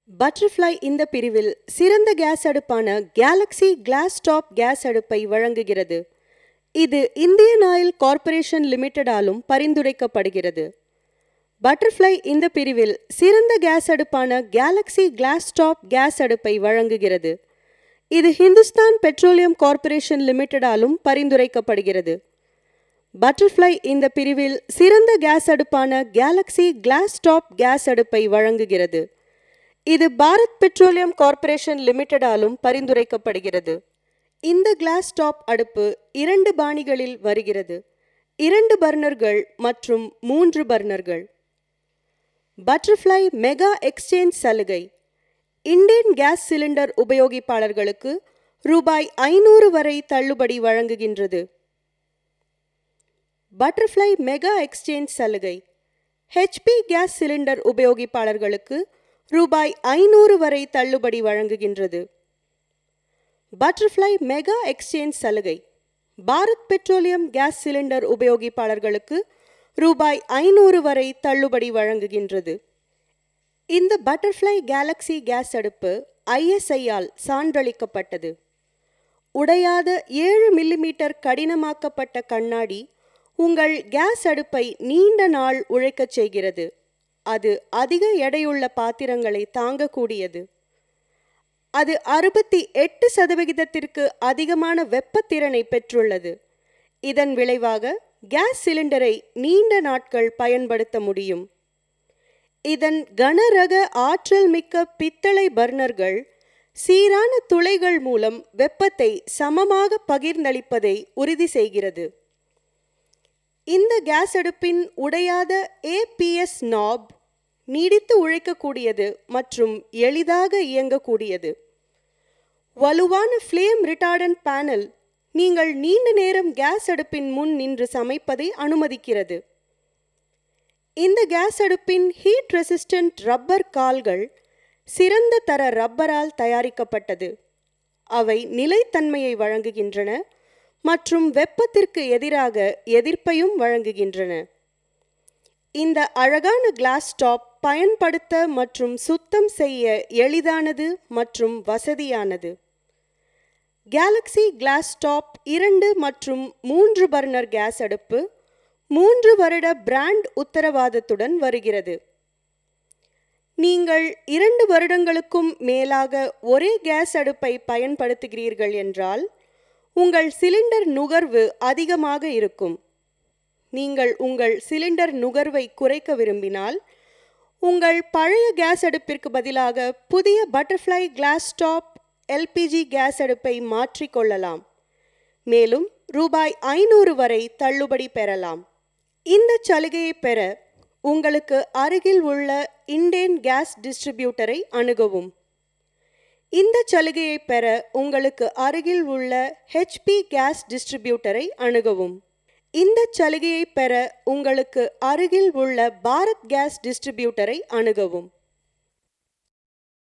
butterfly இந்த பிரிவில் சிறந்த கேஸ் அடுப்பான கேலக்ஸி கிளாஸ் டாப் கேஸ் அடுப்பை வழங்குகிறது இது இந்தியன் ஆயில் கார்ப்பரேஷன் லிமிடெடாலும் பரிந்துரைக்கப்படுகிறது பட்டர்ஃப்ளை இந்த பிரிவில் சிறந்த கேஸ் அடுப்பான கேலக்ஸி கிளாஸ் டாப் கேஸ் அடுப்பை வழங்குகிறது இது ஹிந்துஸ்தான் பெட்ரோலியம் கார்ப்பரேஷன் லிமிடெடாலும் பரிந்துரைக்கப்படுகிறது பட்டர்ஃப்ளை இந்த பிரிவில் சிறந்த கேஸ் அடுப்பான கேலக்ஸி கிளாஸ் டாப் கேஸ் அடுப்பை வழங்குகிறது இது பாரத் பெட்ரோலியம் கார்ப்பரேஷன் லிமிடெடாலும் பரிந்துரைக்கப்படுகிறது இந்த கிளாஸ் டாப் அடுப்பு இரண்டு பாணிகளில் வருகிறது இரண்டு பர்னர்கள் மற்றும் மூன்று பர்னர்கள் பட்டர்ஃப்ளை மெகா எக்ஸ்சேஞ்ச் சலுகை இண்டேன் கேஸ் சிலிண்டர் உபயோகிப்பாளர்களுக்கு ரூபாய் ஐநூறு வரை தள்ளுபடி வழங்குகின்றது பட்டர்ஃப்ளை மெகா எக்ஸ்சேஞ்ச் சலுகை ஹெச்பி கேஸ் சிலிண்டர் உபயோகிப்பாளர்களுக்கு ரூபாய் ஐநூறு வரை தள்ளுபடி வழங்குகின்றது பட்டர்ஃப்ளை மெகா எக்ஸ்சேஞ்ச் சலுகை பாரத் பெட்ரோலியம் கேஸ் சிலிண்டர் உபயோகிப்பாளர்களுக்கு ரூபாய் ஐநூறு வரை தள்ளுபடி வழங்குகின்றது இந்த பட்டர்ஃப்ளை கேலக்ஸி கேஸ் அடுப்பு ஐஎஸ்ஐயால் சான்றளிக்கப்பட்டது உடையாத ஏழு மில்லிமீட்டர் கடினமாக்கப்பட்ட கண்ணாடி உங்கள் கேஸ் அடுப்பை நீண்ட நாள் உழைக்கச் செய்கிறது அது அதிக எடையுள்ள பாத்திரங்களை தாங்கக்கூடியது அது அறுபத்தி எட்டு சதவிகிதத்திற்கு அதிகமான வெப்பத்திறனை பெற்றுள்ளது இதன் விளைவாக கேஸ் சிலிண்டரை நீண்ட நாட்கள் பயன்படுத்த முடியும் இதன் கனரக ஆற்றல் மிக்க பித்தளை பர்னர்கள் சீரான துளைகள் மூலம் வெப்பத்தை சமமாக பகிர்ந்தளிப்பதை உறுதி செய்கிறது இந்த கேஸ் அடுப்பின் உடையாத ஏபிஎஸ் நாப் நீடித்து உழைக்கக்கூடியது மற்றும் எளிதாக இயங்கக்கூடியது வலுவான ஃப்ளேம் ரிட்டார்டன்ட் பேனல் நீங்கள் நீண்ட நேரம் கேஸ் அடுப்பின் முன் நின்று சமைப்பதை அனுமதிக்கிறது இந்த கேஸ் அடுப்பின் ஹீட் ரெசிஸ்டன்ட் ரப்பர் கால்கள் சிறந்த தர ரப்பரால் தயாரிக்கப்பட்டது அவை நிலைத்தன்மையை வழங்குகின்றன மற்றும் வெப்பத்திற்கு எதிராக எதிர்ப்பையும் வழங்குகின்றன இந்த அழகான கிளாஸ் டாப் பயன்படுத்த மற்றும் சுத்தம் செய்ய எளிதானது மற்றும் வசதியானது கேலக்ஸி கிளாஸ் டாப் இரண்டு மற்றும் மூன்று பர்னர் கேஸ் அடுப்பு மூன்று வருட பிராண்ட் உத்தரவாதத்துடன் வருகிறது நீங்கள் இரண்டு வருடங்களுக்கும் மேலாக ஒரே கேஸ் அடுப்பை பயன்படுத்துகிறீர்கள் என்றால் உங்கள் சிலிண்டர் நுகர்வு அதிகமாக இருக்கும் நீங்கள் உங்கள் சிலிண்டர் நுகர்வை குறைக்க விரும்பினால் உங்கள் பழைய கேஸ் அடுப்பிற்கு பதிலாக புதிய butterfly glass top LPG gas அடுப்பை மாற்றிக்கொள்ளலாம் மேலும் ரூபாய் ஐநூறு வரை தள்ளுபடி பெறலாம் இந்த சலுகையை பெற உங்களுக்கு அருகில் உள்ள இண்டேன் கேஸ் டிஸ்ட்ரிபியூட்டரை அணுகவும் இந்த சலுகையை பெற உங்களுக்கு அருகில் உள்ள ஹெச்பி கேஸ் டிஸ்ட்ரிபியூட்டரை அணுகவும் இந்த சலுகையை பெற உங்களுக்கு அருகில் உள்ள பாரத் கேஸ் டிஸ்ட்ரிபியூட்டரை அணுகவும்